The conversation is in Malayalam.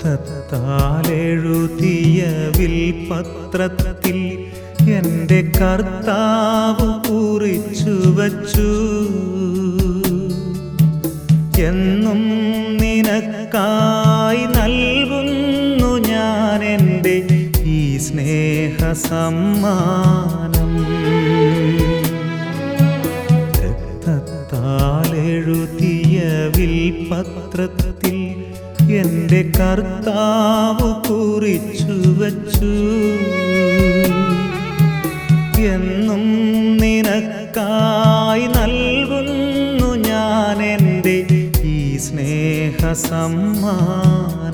രക്തത്താലെഴുതിയ വിൽപത്രത്തിൽ എൻ്റെ കർത്താവ് കുറിച്ചു വച്ചു എന്നും നിനക്കായി നൽകുന്നു ഞാൻ എൻ്റെ ഈ സ്നേഹ സമ്മാനം രക്തത്താലെഴുതിയ വിൽപത്രത്തിൽ എൻ്റെ കർത്താവ് കുറിച്ചു വച്ചു എന്നും നിനക്കായി നൽകുന്നു ഞാൻ എൻ്റെ ഈ സ്നേഹ സമ്മാനം